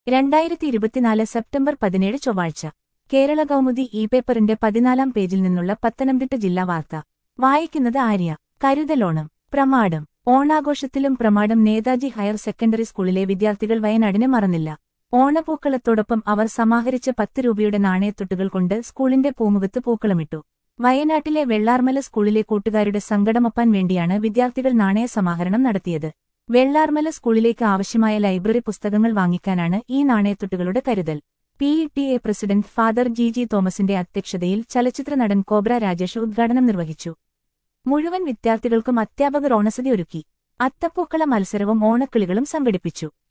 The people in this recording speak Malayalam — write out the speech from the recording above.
രണ്ടായിരത്തി ഇരുപത്തിനാല് സെപ്റ്റംബർ പതിനേഴ് ചൊവ്വാഴ്ച കേരള കൗമുദി ഇ പേപ്പറിന്റെ പതിനാലാം പേജിൽ നിന്നുള്ള പത്തനംതിട്ട ജില്ലാ വാർത്ത വായിക്കുന്നത് ആര്യ കരുതലോണം പ്രമാടം ഓണാഘോഷത്തിലും പ്രമാടം നേതാജി ഹയർ സെക്കൻഡറി സ്കൂളിലെ വിദ്യാർത്ഥികൾ വയനാടിനെ മറന്നില്ല ഓണപ്പൂക്കളത്തോടൊപ്പം അവർ സമാഹരിച്ച പത്ത് രൂപയുടെ നാണയത്തൊട്ടുകൾ കൊണ്ട് സ്കൂളിന്റെ പൂമുഖത്ത് പൂക്കളമിട്ടു വയനാട്ടിലെ വെള്ളാർമല സ്കൂളിലെ കൂട്ടുകാരുടെ സങ്കടമൊപ്പാൻ വേണ്ടിയാണ് വിദ്യാർത്ഥികൾ നാണയ സമാഹരണം നടത്തിയത് വെള്ളാർമല സ്കൂളിലേക്ക് ആവശ്യമായ ലൈബ്രറി പുസ്തകങ്ങൾ വാങ്ങിക്കാനാണ് ഈ നാണയത്തൊട്ടുകളുടെ കരുതൽ P T A president father G G തോമസിന്റെ അധ്യക്ഷതയിൽ ചലച്ചിത്ര നടൻ കോബ്ര രാജേഷ് ഉദ്ഘാടനം നിർവഹിച്ചു മുഴുവൻ വിദ്യാർത്ഥികൾക്കും അധ്യാപകർ ഓണസതി ഒരുക്കി അത്തപ്പൂക്കള മത്സരവും ഓണക്കിളികളും സംഘടിപ്പിച്ചു